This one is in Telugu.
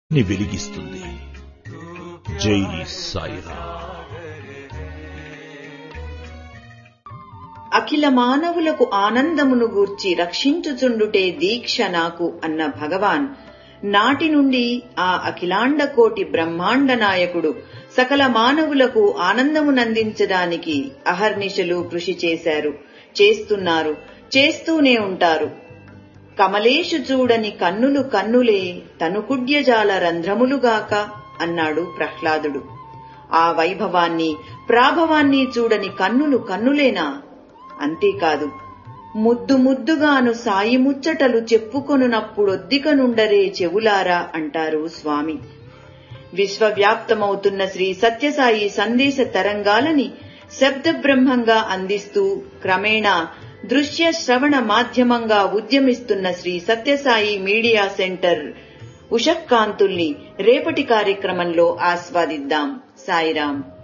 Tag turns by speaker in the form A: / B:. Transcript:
A: ని వెలిగిస్తుంది జై సాయిరామ్
B: అఖిల మానవులకు ఆనందమును గూర్చి రక్షించుచుండుటే దీక్ష నాకు అన్న భగవాన్ నాటి నుండి ఆ అఖిలాండ కోటి బ్రహ్మాండ నాయకుడు సకల మానవులకు ఆనందమునందించడానికి అహర్నిశలు కృషి చేశారు చేస్తున్నారు చేస్తూనే ఉంటారు కమలేషు చూడని కన్నులు కన్నులే తనుకుడ్యజాల రంధ్రములుగాక అన్నాడు ప్రహ్లాదుడు ఆ వైభవాన్ని ప్రాభవాన్ని చూడని కన్నులు కన్నులేనా అంతేకాదు ముద్దు ముద్దుగాను సాయి ముచ్చటలు చెప్పుకొనున్నప్పుడొద్దికనుండరే చెవులారా అంటారు స్వామి విశ్వవ్యాప్తమవుతున్న శ్రీ సత్యసాయి సందేశ తరంగాలని శబ్ద బ్రహ్మంగా అందిస్తూ క్రమేణా దృశ్య శ్రవణ మాధ్యమంగా ఉద్యమిస్తున్న శ్రీ సత్యసాయి మీడియా సెంటర్ ఉషక్కాంతుల్ని రేపటి కార్యక్రమంలో ఆస్వాదిద్దాం సాయిరాం